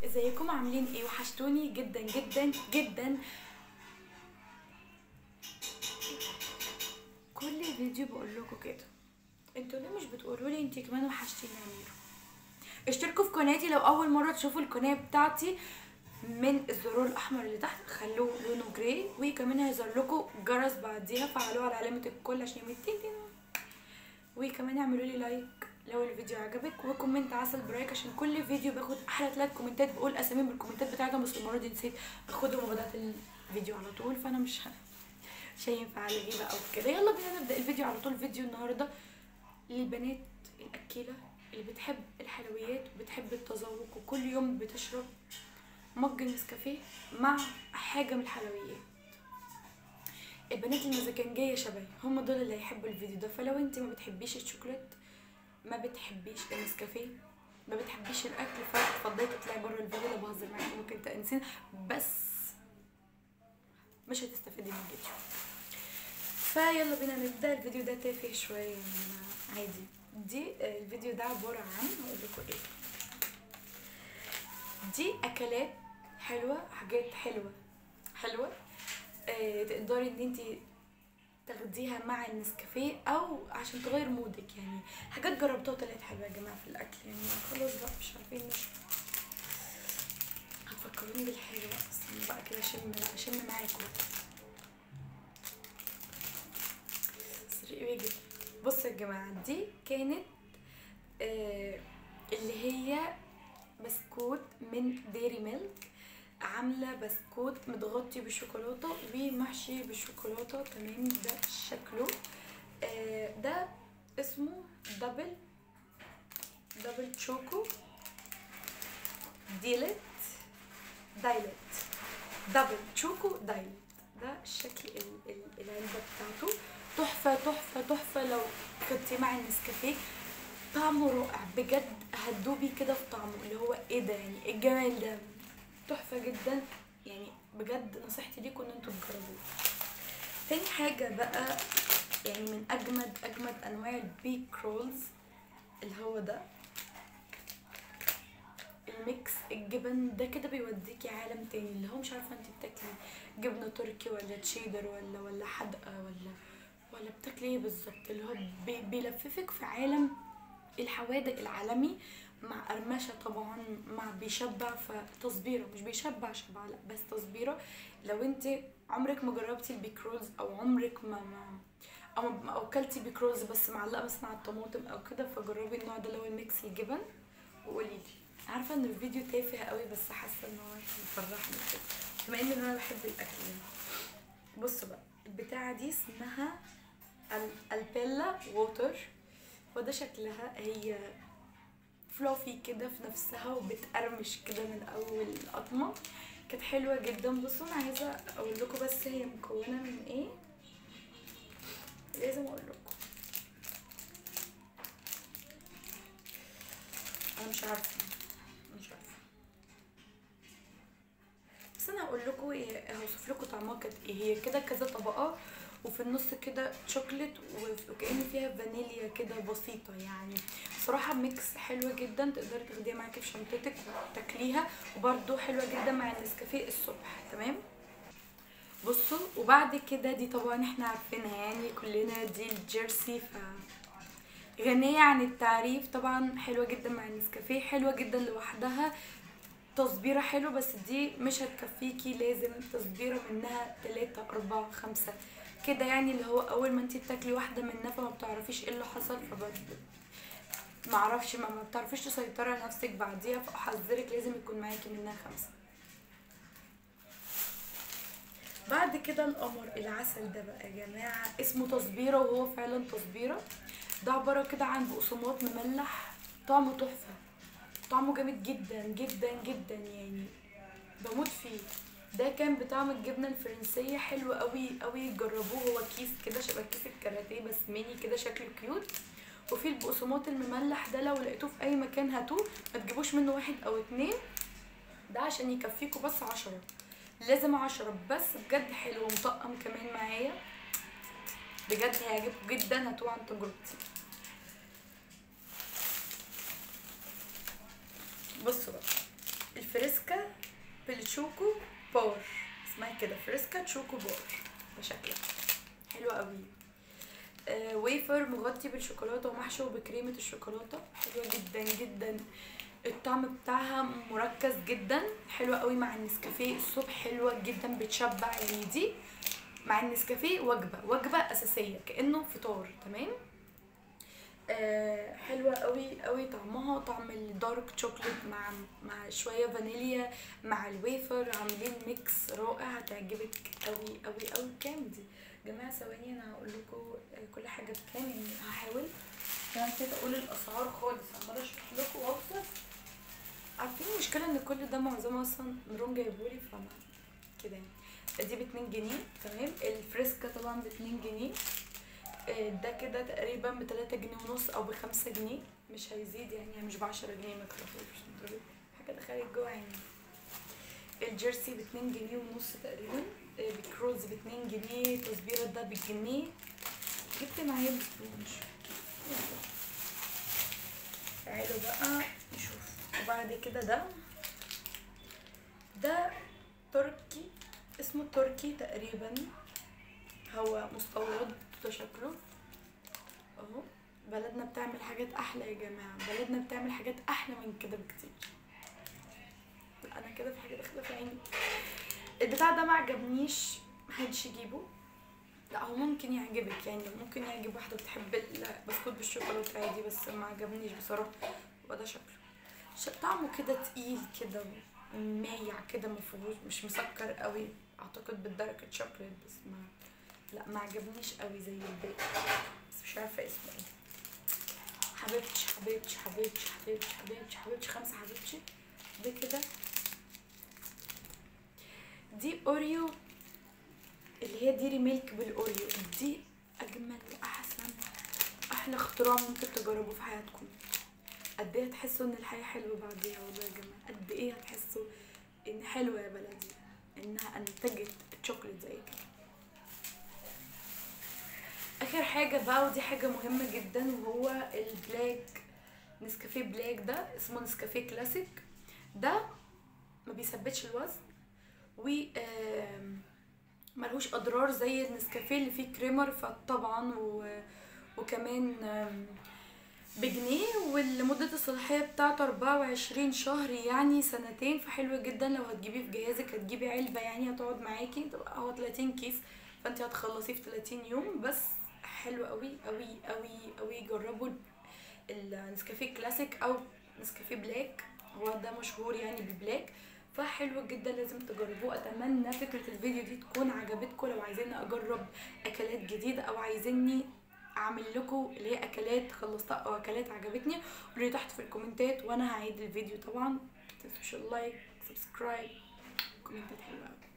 ازيكم عاملين ايه وحشتوني جدا جدا جدا كل فيديو بقول لكم كده انتوا ليه مش بتقولوا لي انتي كمان وحشتيني يا ميرو اشتركوا في قناتي لو اول مره تشوفوا القناه بتاعتي من الزرار الاحمر اللي تحت خلوه لونه جراي وكمان هيظهر لكم جرس بعديها فعلوه على علامه الكل عشان يعمل تين تين وكمان اعملوا لي لايك لو الفيديو عجبك وكومنت عسل برايك عشان كل فيديو باخد احلى ثلاث كومنتات بقول اساميهم بالكومنتات بتاعتهم بس المره دي نسيت اخدهم وبدات الفيديو على طول فانا مش ه... مش هينفع الغي بقى وكده يلا بينا نبدا الفيديو على طول فيديو النهارده للبنات الاكيله اللي بتحب الحلويات وبتحب التذوق وكل يوم بتشرب مج نسكافيه مع حاجه من الحلويات البنات المزاجنجيه شبهي هم دول اللي هيحبوا الفيديو ده فلو انت ما بتحبيش الشوكولات ما بتحبيش النسكافيه ما بتحبيش الاكل فتفضلي تطلعي بره الفيديو ده بهزر معاكي ممكن تنسين بس مش هتستفيدي من الفيديو فيلا بينا نبدا الفيديو ده تافه شويه يعني عادي دي الفيديو ده عباره عن هقول لكم ايه دي اكلات حلوه حاجات حلوه حلوه آه تقدري ان انت تاخديها مع النسكافيه او عشان تغير مودك يعني حاجات جربتها وطلعت حلوه يا جماعه في الاكل يعني خلاص بقى مش عارفين مش هتفكروني بالحلوه اصلا بقى كده اشم اشم معاكم سريع جدا بصوا يا جماعه دي كانت آه اللي هي بسكوت من ديري ميلك عامله بسكوت متغطي بالشوكولاته ومحشي بالشوكولاته تمام ده شكله آه ده اسمه دبل دبل تشوكو ديلت دايلت دبل تشوكو دايلت ده شكل العلبه بتاعته تحفه تحفه تحفه لو خدتيه مع النسكافيه طعمه رائع بجد هتدوبي كده في طعمه اللي هو ايه ده يعني الجمال ده تحفه جدا يعني بجد نصيحتي ليكم ان انتوا تجربوه تاني حاجه بقى يعني من اجمد اجمد انواع البيك رولز اللي هو ده الميكس الجبن ده كده بيوديكي عالم تاني اللي هو مش عارفه انت بتاكلي جبنه تركي ولا تشيدر ولا ولا حدقه ولا ولا بتاكلي ايه بالظبط اللي هو بي بيلففك في عالم الحوادق العالمي مع قرمشة طبعا مع بيشبع فتصبيرة مش بيشبع شبع لا بس تصبيرة لو انت عمرك ما جربتي البيكرولز او عمرك ما ما او ما اكلتي بيكرولز بس معلقه بس مع الطماطم او كده فجربي النوع ده اللي هو الميكس الجبن وقولي لي عارفه ان الفيديو تافه قوي بس حاسه ان هو يفرحني كده بما ان انا بحب الاكل يعني بصوا بقى البتاعه دي اسمها البيلا ووتر وده شكلها هي فلوفي كده في نفسها وبتقرمش كده من اول قطمه كانت حلوه جدا بصوا انا عايزه اقول لكم بس هي مكونه من ايه لازم اقول لكم انا مش عارفه مش عارفه بس انا هقول لكم ايه هوصف لكم طعمها كانت ايه هي كده كذا طبقه وفي النص كده شوكليت وكأن فيها فانيليا كده بسيطة يعني بصراحة ميكس حلوة جدا تقدري تاخديها معاكي في شنطتك وتاكليها وبرده حلوة جدا مع النسكافيه الصبح تمام بصوا وبعد كده دي طبعا احنا عارفينها يعني كلنا دي الجيرسي ف غنية عن التعريف طبعا حلوة جدا مع النسكافيه حلوة جدا لوحدها تصبيرة حلو بس دي مش هتكفيكي لازم تصبيرة منها تلاتة أربعة خمسة كده يعني اللي هو اول ما انتي بتاكلي واحده منها فما بتعرفيش ايه اللي حصل فبد معرفش ما, ما بتعرفيش تسيطري على نفسك بعديها فاحذرك لازم يكون معاكي منها خمسه بعد كده القمر العسل ده بقى يا جماعه اسمه تصبيره وهو فعلا تصبيره ده عباره كده عن بقسماط مملح طعمه تحفه طعمه جامد جدا جدا جدا يعني بموت فيه ده كان بطعم الجبنه الفرنسيه حلو قوي قوي جربوه هو كيس كده شبه كيس الكاراتيه بس ميني كده شكله كيوت وفي البقسماط المملح ده لو لقيتوه في اي مكان هاتوه ما تجيبوش منه واحد او اتنين ده عشان يكفيكوا بس عشرة لازم عشرة بس بجد حلو ومطقم كمان معايا بجد هيعجبكم جدا هاتوه عن تجربتي بصوا بقى الفريسكا الشوكو بار اسمها كده فريسكا شوكو بار ده شكلها حلو قوي آه ويفر مغطي بالشوكولاته ومحشو بكريمه الشوكولاته حلوه جدا جدا الطعم بتاعها مركز جدا حلوه قوي مع النسكافيه الصبح حلوه جدا بتشبع يعني دي مع النسكافيه وجبه وجبه اساسيه كانه فطار تمام آه حلوه قوي قوي طعمها طعم الدارك شوكليت مع مع شويه فانيليا مع الويفر عاملين ميكس رائع هتعجبك قوي قوي قوي كام دي جماعه ثواني انا هقول لكم كل حاجه بكام يعني هحاول كمان كده اقول الاسعار خالص عماله اشرح لكم واوصف عارفين المشكله ان كل ده معظمه اصلا مرون جايبولي فما كده يعني دي باتنين جنيه تمام الفريسكا طبعا باتنين جنيه آه، ده كده تقريبا بتلاتة جنيه ونص او بخمسة جنيه مش هيزيد يعني مش بعشرة جنيه ما تخافوش الدرجة- حاجة دخلت جوه عيني الجيرسي باتنين جنيه ونص تقريبا آه، بكروز باتنين جنيه تصبيرة ده بالجنيه جبت معايا بفلوس تعالوا بقى نشوف وبعد كده ده ده تركي اسمه تركي تقريبا هو مستورد ده شكله اهو بلدنا بتعمل حاجات احلى يا جماعه بلدنا بتعمل حاجات احلى من كده بكتير لا انا كده في حاجه داخله في عيني البتاع ده ما عجبنيش محدش يجيبه لا هو ممكن يعجبك يعني ممكن يعجب واحده بتحب البسكوت بالشوكولاته عادي بس ما عجبنيش بصراحه هو ده شكله ش- طعمه كده تقيل كده مايع كده ما فيهوش مش مسكر قوي اعتقد بالدارك شوكليت بس ما لا ما عجبنيش قوي زي الباقي بس مش عارفه اسمه ايه حبيبتي حبيبتي حبيبتي حبيبتي حبيبتي حبيبتي خمسه حبيبتي ده كده دي اوريو اللي هي ديري ميلك بالاوريو دي اجمل واحسن احلى اختراع ممكن تجربوه في حياتكم قد ايه هتحسوا ان الحياه حلوه بعديها والله يا جماعه قد ايه هتحسوا ان حلوه يا بلدي انها انتجت الشوكليت زي كده اخر حاجه بقى ودي حاجه مهمه جدا وهو البلاك نسكافيه بلاك ده اسمه نسكافيه كلاسيك ده ما بيثبتش الوزن و آم، ملهوش اضرار زي النسكافيه اللي فيه كريمر فطبعا و... وكمان آم، بجنيه والمدة الصلاحية بتاعته 24 شهر يعني سنتين فحلو جدا لو هتجيبيه في جهازك هتجيبي علبة يعني هتقعد معاكي تبقى هو 30 كيس فانت هتخلصيه في 30 يوم بس حلو قوي قوي قوي قوي جربوا النسكافيه كلاسيك او نسكافيه بلاك هو ده مشهور يعني ببلاك فحلو جدا لازم تجربوه اتمنى فكره الفيديو دي تكون عجبتكم لو عايزيني اجرب اكلات جديده او عايزيني اعمل لكم اللي هي اكلات خلصتها او اكلات عجبتني قولوا لي تحت في الكومنتات وانا هعيد الفيديو طبعا متنسوش اللايك سبسكرايب كومنتات حلوه قوي